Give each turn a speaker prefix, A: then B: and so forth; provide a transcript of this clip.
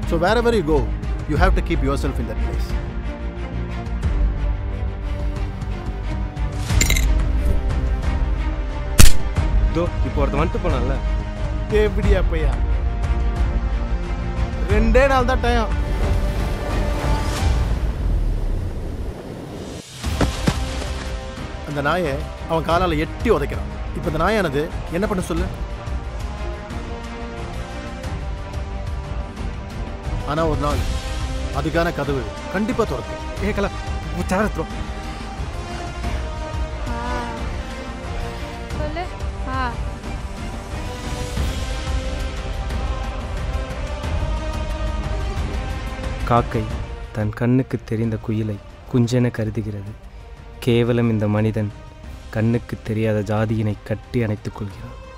A: so wherever you go you have to keep yourself in that place
B: இதோ இப்போ ஒருத்தன் வந்துட்டு போனான்ல
A: எப்படியா பையா ரெண்டே நாள் தான் டைம் அந்த நாயை அவன் காலால எட்டி உதைக்கிறான் இப்போ இந்த நாயானது என்ன பண்ண சொல்லு ஆனா ஒரு நாள் அதுக்கான கதவு கண்டிப்பா திறக்கும்
B: ஏ கலா சாரத்ரோ
C: சொல்லு ஆ
B: காக்கை தன் கண்ணுக்கு தெரிந்த குயிலை குஞ்சென கருதுகிறது கேவலம் இந்த மனிதன் கண்ணுக்கு தெரியாத ஜாதியினை கட்டி அணைத்துக் கொள்கிறான்